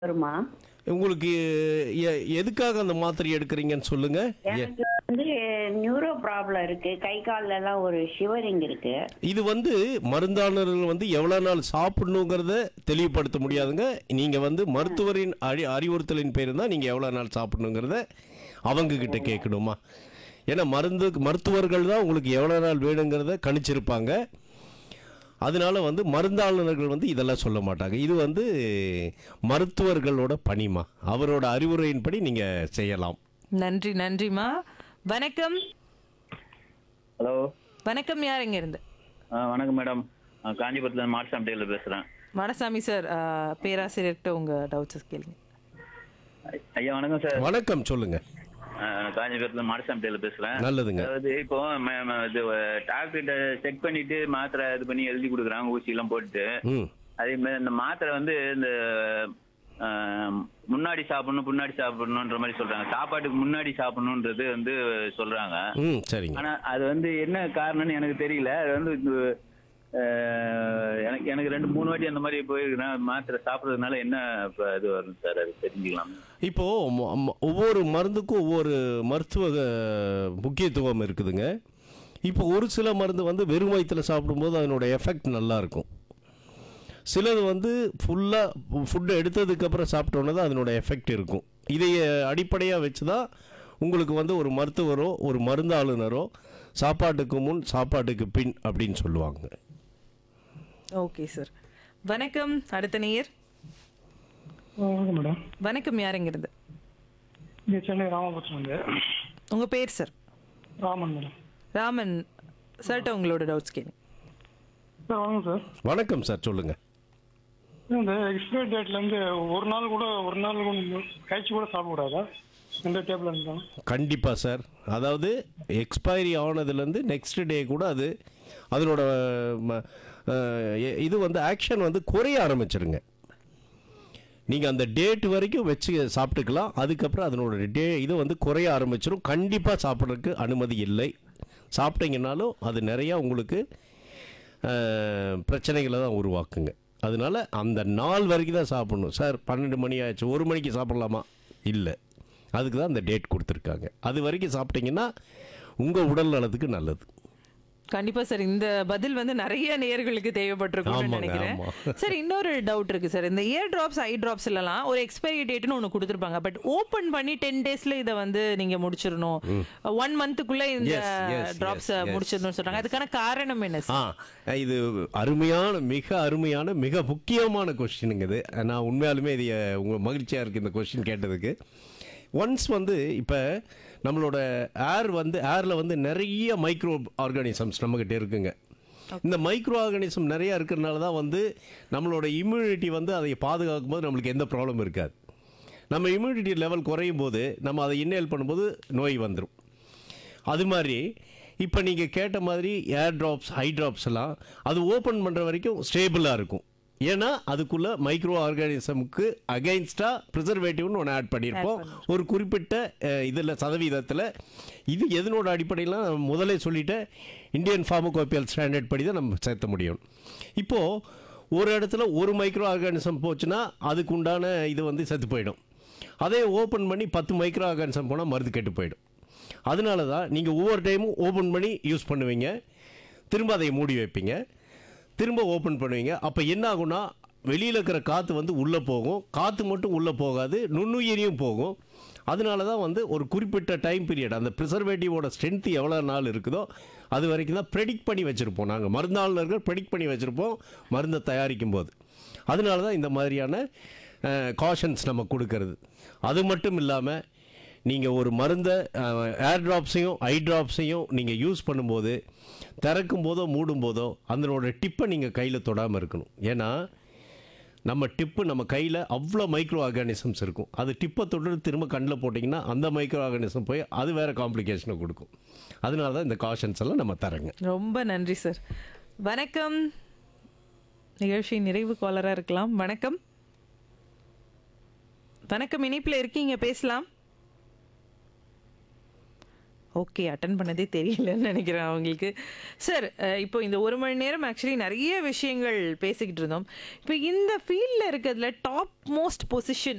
வருமா உங்களுக்கு எ- எதுக்காக அந்த மாத்திரை எடுக்கிறீங்கன்னு சொல்லுங்க எ- எனக்கு வந்து நியூரோ ப்ராப்ளம் இருக்கு கை கால்ல எல்லாம் ஒரு ஷிவரிங் இருக்கு இது வந்து மருந்தாளர்கள் வந்து எவ்வளவு நாள் சாப்பிடணுங்கிறத தெளிவுபடுத்த முடியாதுங்க நீங்க வந்து மருத்துவரின் அறி அறிவுறுத்தலின் பேர் தான் நீங்க எவ்வளவு நாள் சாப்பிடணுங்கிறத அவங்க கிட்ட கேட்கணுமா ஏன்னா மருந்து மருத்துவர்கள் தான் உங்களுக்கு எவ்வளவு நாள் வேணுங்கிறத கணிச்சிருப்பாங்க அதனால வந்து மருந்தாளுநர்கள் வந்து இதெல்லாம் சொல்ல மாட்டாங்க இது வந்து மருத்துவர்களோட பணிமா அவரோட அறிவுரையின்படி நீங்க செய்யலாம் நன்றி நன்றிமா வணக்கம் ஹலோ வணக்கம் யார் இங்க இருந்து ஆ வணக்கம் மேடம் நான் காஞ்சிபுரத்தில் மார்சாம் டேயில் பேசுகிறேன் மடசாமி சார் பேராசிரியர்கிட்ட உங்க டவுட்ஸ் கேளுங்க ஐயா வணக்கம் சார் வணக்கம் சொல்லுங்க ஆ, நான் காஞ்சிபுரத்தில் மார்சாம் டேயில் பேசுகிறேன் நல்லதுங்க அதாவது இப்போ ம- ம- இது டாக்டர்கிட்ட செக் பண்ணிட்டு மாத்திரை இது பண்ணி எழுதி கொடுக்குறாங்க ஊசியெல்லாம் போட்டுட்டு ம் அதே மாதிரி இந்த மாத்திரை வந்து இந்த ஆ, முன்னாடி சாப்பிடணும் பின்னாடி சாப்பிடணுன்ற மாதிரி சொல்றாங்க சாப்பாட்டுக்கு முன்னாடி சாப்பிடணுன்றது வந்து சொல்றாங்க ம் சரிங்க ஆனா அது வந்து என்ன காரணம்னு எனக்கு தெரியல அது வந்து இந்த, அஹ், எனக்கு எனக்கு ரெண்டு மூணு வாட்டி அந்த மாதிரி போயிருக்கிறேன் மாத்திரை சாப்பிட்றதுனால என்ன இப்ப இது வரும் சார் அது தெரிஞ்சுக்கலாம் இப்போ ம- ம- ஒவ்வொரு மருந்துக்கும் ஒவ்வொரு மருத்துவ அஹ், முக்கியத்துவம் இருக்குதுங்க இப்போ ஒரு சில மருந்து வந்து வெறும் வயிற்றுல சாப்பிடும்போது அதனோட எஃபெக்ட் நல்லா இருக்கும் சிலது வந்து ஃபுல்லாக ஃபுட்டை எடுத்ததுக்கப்புறம் சாப்பிட்டோன்னே தான் அதனோட எஃபெக்ட் இருக்கும் இதை அடிப்படையாக வச்சு தான் உங்களுக்கு வந்து ஒரு மருத்துவரோ ஒரு மருந்தாளுநரோ சாப்பாட்டுக்கு முன் சாப்பாட்டுக்கு பின் அப்படின்னு சொல்லுவாங்க ஓகே சார் வணக்கம் அடுத்த நேயர் வணக்கம் மேடம் வணக்கம் யார் இங்க இருந்து இங்கே சென்னை ராமபுரம் வந்து உங்க பேர் சார் ராமன் மேடம் ராமன் சார்ட்ட உங்களோட டவுட்ஸ் கேளுங்க சார் வணக்கம் சார் வணக்கம் சார் சொல்லுங்கள் இந்த எக்ஸ்பைரி டேட்லேருந்து ஒரு நாள் கூட ஒரு நாள் கூட கழிச்சு கூட சாப்பிடக்கூடாதா எந்த டேபிள் இருந்தாலும் கண்டிப்பாக சார் அதாவது எக்ஸ்பைரி ஆனதுலேருந்து நெக்ஸ்ட் டே கூட அது அதனோட ம, அஹ், எ- இது வந்து ஆக்ஷன் வந்து குறைய ஆரம்பிச்சிருங்க நீங்கள் அந்த டேட் வரைக்கும் வச்சு சாப்பிட்டுக்கலாம் அதுக்கப்புறம் அதனோட டே இது வந்து குறைய ஆரம்பிச்சிடும் கண்டிப்பாக சாப்பிட்றதுக்கு அனுமதி இல்லை சாப்பிட்டீங்கனாலும் அது நிறையா உங்களுக்கு அஹ், பிரச்சனைகளை தான் உருவாக்குங்க அதனால அந்த நாள் வரைக்கும் தான் சாப்பிடணும் சார் பன்னெண்டு மணி ஆயிடுச்சு ஒரு மணிக்கு சாப்பிடலாமா இல்லை அதுக்கு தான் அந்த டேட் கொடுத்துருக்காங்க அது வரைக்கும் சாப்பிட்டீங்கன்னா உங்கள் உடல் நலத்துக்கு நல்லது கண்டிப்பா சார் இந்த பதில் வந்து நிறைய நேயர்களுக்கு தேவைப்பட்டிருக்கும்னு ஆமாங்க, நினைக்கிறேன் ஆமா. சார் இன்னொரு டவுட் இருக்கு சார் இந்த இயர் டிராப்ஸ் ஐ டிராப்ஸ் எல்லாம் ஒரு எக்ஸ்பைரி டேட்னு ஒன்று கொடுத்துருப்பாங்க பட் ஓபன் பண்ணி டென் டேஸ்ல இதை வந்து நீங்க முடிச்சிடணும் ஒன் மந்த்துக்குள்ள இந்த Yes, yes, drops yes, yes, முடிச்சிடணும்னு சொல்றாங்க அதுக்கான காரணம் என்ன ஆ சார் இது அருமையான மிக அருமையான மிக முக்கியமான கொஸ்டினுங்க இது நான் உண்மையாலுமே இது அஹ், உங்க மகிழ்ச்சியாக இருக்குது இந்த கொஸ்டின் கேட்டதுக்கு ஒன்ஸ் வந்து இப்போ நம்மளோட ஏர் வந்து ஏரில் வந்து நிறைய மைக்ரோ ஆர்கானிசம்ஸ் நம்மக்கிட்ட இருக்குங்க இந்த மைக்ரோ ஆர்கானிசம் நிறையா இருக்கிறனால தான் வந்து நம்மளோட இம்யூனிட்டி வந்து அதை பாதுகாக்கும் போது நம்மளுக்கு எந்த ப்ராப்ளம் இருக்காது நம்ம இம்யூனிட்டி லெவல் குறையும் போது நம்ம அதை இன்னேல் பண்ணும்போது நோய் வந்துடும் அது மாதிரி இப்போ நீங்கள் கேட்ட மாதிரி ஏர் ட்ராப்ஸ் ஹை ட்ராப்ஸ் எல்லாம் அது ஓப்பன் பண்ணுற வரைக்கும் ஸ்டேபிளாக இருக்கும் ஏன்னா அதுக்குள்ளே மைக்ரோ ஆர்கானிசமுக்கு அகைன்ஸ்டாக ப்ரிசர்வேட்டிவ்னு ஒன்று ஆட் பண்ணியிருப்போம் ஒரு குறிப்பிட்ட இதில் சதவீதத்தில் இது எதனோட அடிப்படையில் நான் முதலே சொல்லிட்டேன் இந்தியன் ஃபார்மகோபியல் ஸ்டாண்டர்ட் படி தான் நம்ம சேர்த்த முடியும் இப்போது ஒரு இடத்துல ஒரு மைக்ரோ ஆர்கானிசம் போச்சுன்னா அதுக்கு உண்டான இது வந்து செத்து போயிடும் அதே ஓப்பன் பண்ணி பத்து மைக்ரோ ஆர்கானிசம் போனால் மருந்து கெட்டு போயிடும் அதனால தான் நீங்கள் ஒவ்வொரு டைமும் ஓப்பன் பண்ணி யூஸ் பண்ணுவீங்க திரும்ப அதை மூடி வைப்பீங்க திரும்ப ஓப்பன் பண்ணுவீங்க அப்போ என்ன ஆகும்னா வெளியில் இருக்கிற காற்று வந்து உள்ளே போகும் காற்று மட்டும் உள்ளே போகாது நுண்ணுயிரியும் போகும் அதனால தான் வந்து ஒரு குறிப்பிட்ட டைம் பீரியட் அந்த ப்ரிசர்வேட்டிவோட ஸ்ட்ரென்த் எவ்வளோ நாள் இருக்குதோ அது வரைக்கும் தான் ப்ரெடிக்ட் பண்ணி வச்சுருப்போம் நாங்கள் மருந்தாளர்கள் ப்ரெடிக்ட் பண்ணி வச்சுருப்போம் மருந்தை தயாரிக்கும் போது அதனால தான் இந்த மாதிரியான காஷன்ஸ் நம்ம கொடுக்கறது அது மட்டும் இல்லாமல் நீங்கள் ஒரு மருந்தை ஏர் ட்ராப்ஸையும் ஐ ட்ராப்ஸையும் நீங்கள் யூஸ் பண்ணும்போது திறக்கும் போதோ மூடும் போதோ அதனோட டிப்பை நீங்கள் கையில் தொடாமல் இருக்கணும் ஏன்னா நம்ம டிப்பு நம்ம கையில் அவ்வளோ மைக்ரோ ஆர்கானிசம்ஸ் இருக்கும் அது டிப்பை தொட்டு திரும்ப கண்ணில் போட்டிங்கன்னா அந்த மைக்ரோ ஆர்கானிசம் போய் அது வேறு காம்ப்ளிகேஷனை கொடுக்கும் அதனால தான் இந்த காஷன்ஸ் எல்லாம் நம்ம தரங்க ரொம்ப நன்றி சார் வணக்கம் நிகழ்ச்சி நிறைவு காலரா இருக்கலாம் வணக்கம் வணக்கம் இணைப்புல இருக்கீங்க பேசலாம் ஓகே அட்டன் பண்ணதே தெரியலன்னு நினைக்கிறேன் அவங்களுக்கு சார் இப்போ இந்த ஒரு மணி நேரம் ஆக்சுவலி நிறைய விஷயங்கள் பேசிக்கிட்டு இருந்தோம் இப்போ இந்த ஃபீல்டில் இருக்கிறதுல டாப் மோஸ்ட் பொசிஷன்